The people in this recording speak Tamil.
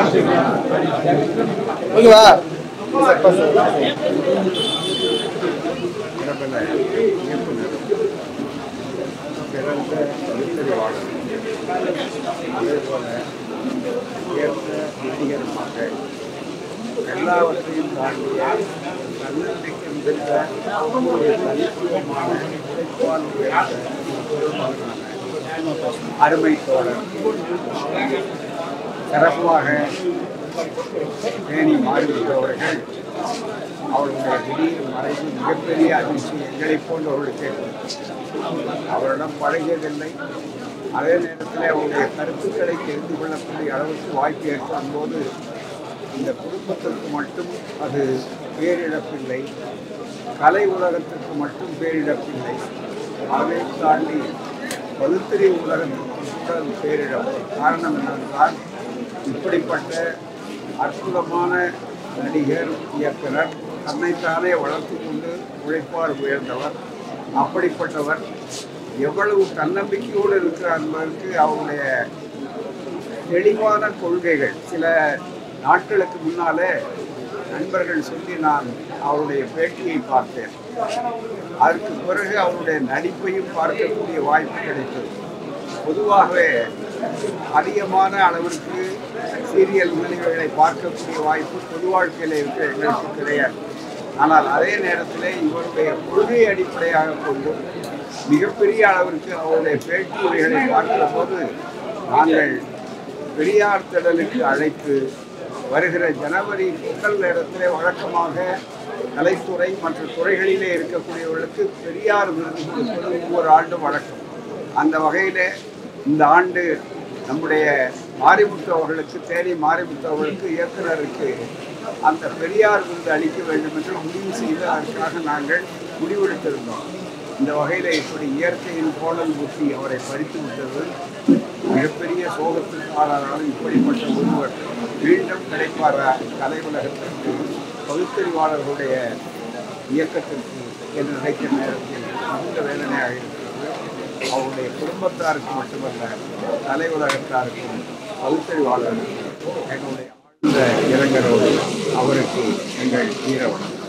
ஓகேவா பிரபல இயக்குனர் பிறந்த எழுத்தறிவாளர் அதே போல உயர்ந்த நடிகருமாக எல்லாவற்றையும் தாண்டிய தன்னம்பிக்கை மிகுந்த ஒரு தனித்துவமான உழைப்பால் உயர்ந்த ஒரு மகனான அருமை தோழர் சிறப்பாக தேனி மாறிவிட்டவர்கள் அவருடைய திடீர் மறைவு மிகப்பெரிய அதிர்ச்சி எங்களைப் போன்றவர்களுக்கு ஏற்பட்டது. அவரிடம் பழகியதில்லை அதே நேரத்தில் அவருடைய கருத்துக்களை தெரிந்து கொள்ளக்கூடிய அளவுக்கு வாய்ப்பு ஏற்படும் போது இந்த குடும்பத்திற்கு மட்டும் அது பேரிழப்பில்லை கலை உலகத்திற்கு மட்டும் பேரிழப்பில்லை அதை தாண்டி பகுத்தறிவு உலகத்திற்கு கூட அது பேரிழப்பு காரணம் என்னவென்றால் இப்படிப்பட்ட அற்புதமான நடிகர் இயக்குனர் தன்னைத்தானே வளர்த்து கொண்டு உழைப்பார் உயர்ந்தவர் அப்படிப்பட்டவர் எவ்வளவு தன்னம்பிக்கையோடு இருக்கிறார் என்பதற்கு அவருடைய தெளிவான கொள்கைகள் சில நாட்களுக்கு முன்னாலே நண்பர்கள் சொல்லி நான் அவருடைய பேட்டியை பார்த்தேன் அதற்கு பிறகு அவருடைய நடிப்பையும் பார்க்கக்கூடிய வாய்ப்பு கிடைத்தது பொதுவாகவே அதிகமான அளவிற்கு சீரியல் நிகழ்வுகளை பார்க்கக்கூடிய வாய்ப்பு பொது வாழ்க்கையில் இருக்க எங்களுக்கு கிடையாது ஆனால் அதே நேரத்தில் இவருடைய கொள்கையை அடிப்படையாக கொண்டு மிகப்பெரிய அளவிற்கு அவருடைய பேட்டி உரைகளை பார்க்கிற போது நாங்கள் பெரியார் திடலுக்கு அழைத்து வருகிற ஜனவரி முதல் நேரத்திலே வழக்கமாக கலைத்துறை மற்ற துறைகளிலே இருக்கக்கூடியவர்களுக்கு பெரியார் விருது கொடுப்பது ஒவ்வொரு ஆண்டும் வழக்கம் அந்த வகையிலே இந்த ஆண்டு நம்முடைய மாரிமுத்து அவர்களுக்கு தேனி மாரிமுத்து அவர்களுக்கு இயக்குனருக்கு அந்த பெரியார் விருது அளிக்க வேண்டும் என்று முடிவு செய்து அதற்காக நாங்கள் முடிவெடுத்திருந்தோம் இந்த வகையில் இப்படி இயற்கையின் கோணல் புத்தி அவரை பறித்து விட்டது மிகப்பெரிய சோகத்திற்கு ஆளானாலும் இப்படிப்பட்ட ஒருவர் மீண்டும் கிடைப்பாரா கலை உலகத்திற்கு பகுத்தறிவாளர்களுடைய இயக்கத்திற்கு என்று நினைக்கிற நேரத்தில் மிகுந்த வேதனையாக இருக்கிறது அவருடைய குடும்பத்தாருக்கு மட்டுமல்ல கலை உலகத்தாருக்கும் பகுத்தறிவாளர்களுக்கும் எங்களுடைய ஆழ்ந்த இரங்கலோடு அவருக்கு எங்கள் வீரவணம்